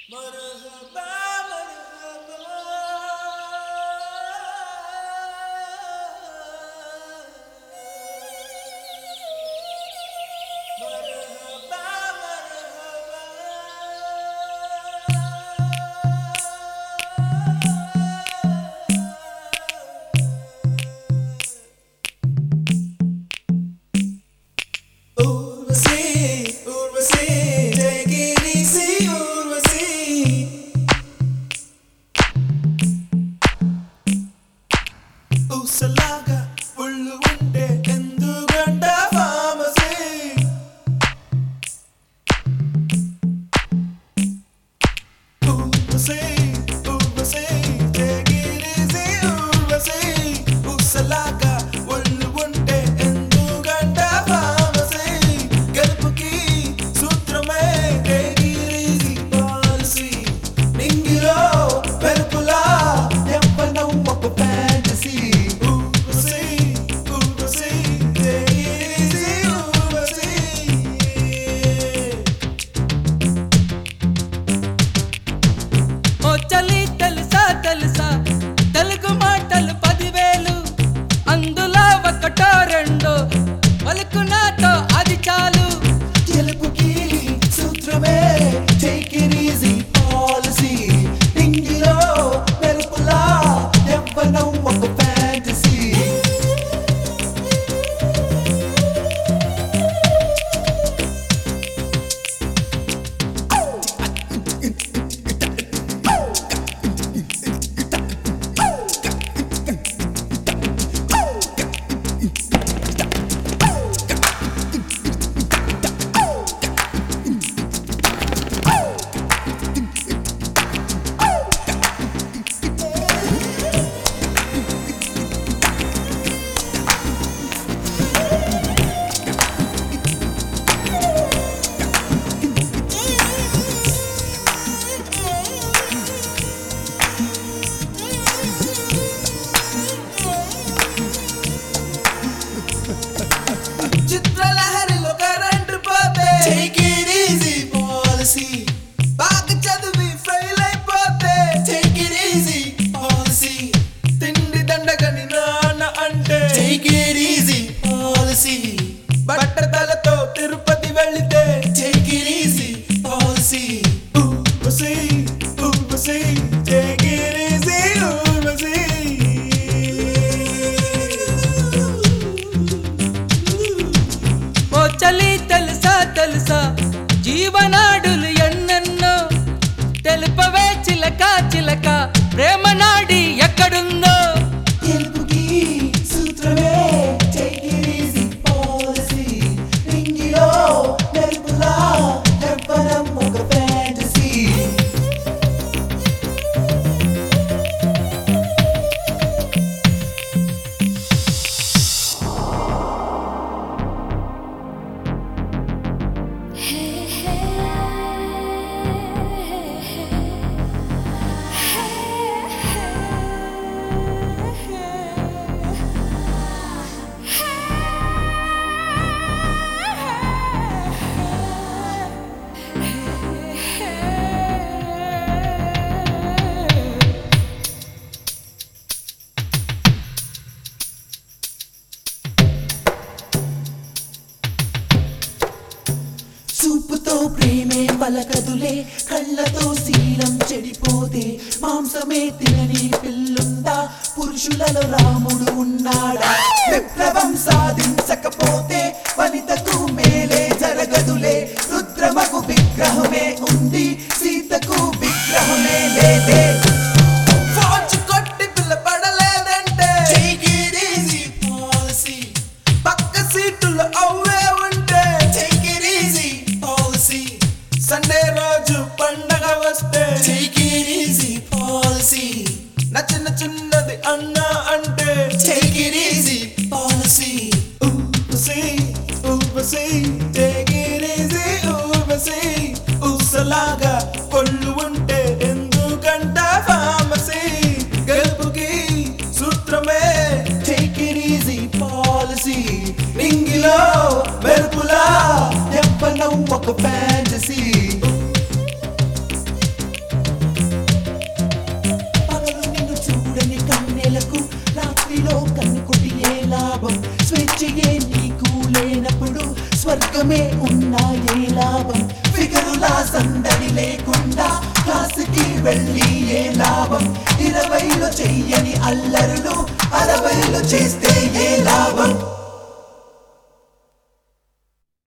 مرحبا مرحبا ఊర్వశి ఊర్వశి జయగిరిసి ఊర్వశి ఊసలాగా ఒళ్ళు ఉంటే ఎందుకంట ఫామసీ ఊర్వశి ఊర్వశి జయగిరిసి ఊర్వశి ఊసలాగా ఒళ్ళు ఉంటే ఎందుకంట ఫామసీ గెలుపుకి సూత్రమే జయగిరిసి పాలసీ నింగిలో వెలుపులా ఎవ్వనం ఒక ఫ్యాంటసీ ఊర్వశి ఊర్వశి జయగిరిసి ఊర్వశి ఓ చలి తెలుసా తెలుసా తెలుగు మాటలు పదివేలు అందులో ఒకటో రెండో పలుకు నాతో అది చాలు గెలుపుకి సూత్రమే టేక్ ఇట్ ఈజీ పాలసీ నింగిలో వెలుపులా ఎవ్వనం ఒక ఫ్యాంటసీ చిత్రలహరిలో కరెంట్ పోతే టేక్ ఇట్ ఈజీ పాలసీ బాగా చదివి ఫెయిల్ అయిపోతే టేక్ ఇట్ ఈజీ పాలసీ తిండి దండగని నాన్న అంటే టేక్ ఇట్ ఈజీ పాలసీ బట్టతలతో తిరుపతి వెళితే take it easy policy Urvashi Urvashi take it easy Urvashi ఓ చలి తెలుసా తెలుసా జీవనాడులు ఎన్నెన్నో తెలుపవే చిలక చిలక ప్రేమ నాడి ఎక్కడుందో గెలుపుకి సూత్రమే టేక్ ఇట్ ఈజీ పాలసీ నింగిలో వెలుపులా ఎవ్వరం ఒక ఫ్యాంటసీ చూపుతో ప్రేమే పలకదులే కళ్ళతో శీలం చెడిపోతే మాంసమే తినని పిల్లుందా పురుషులలో రాముడు ఉన్నాడా విప్లవం సాధించకపోతే వనితకు మేలే జరగదులే రుద్రమకు విగ్రహమే ఉంది సీతకు విగ్రహమే లేదే ఫార్చు కొట్టి పిల్ల పడలేదంటే టేక్ ఇట్ ఈజీ పాలసీ పక్క సీటులో అవ్వే ఉంటే take it easy policy Sunday రోజు పండగ వస్తే టేక్ ఇట్ ఈజీ పాలసీ నచ్చిన చిన్నది అన్నా అంటే టేక్ ఇట్ ఈజీ పాలసీ ఊపసి ఊపసి టేక్ ఇట్ ఈజీ ఊపసి ఊసలాగా కొళ్ళు ఉంటే ఎందుకంట ఫామసీ గెలుపుకి సూత్రమే టేక్ ఇట్ ఈజీ పాలసీ నింగిలో వెలుపులా ఎవ్వనం ఒక ఫ్యాంటసీ తో కనుకుటి ఏ లాభం స్వేచ్ఛయే నీకు లేనప్పుడు స్వర్గమే ఉన్నా ఏ లాభం ఫిగరులా సందడి లేకుండా క్లాసుకి వెళ్ళి ఏ లాభం ఇరవైలో చెయ్యని అల్లరులు అరవైలో చేస్తే ఏ లాభం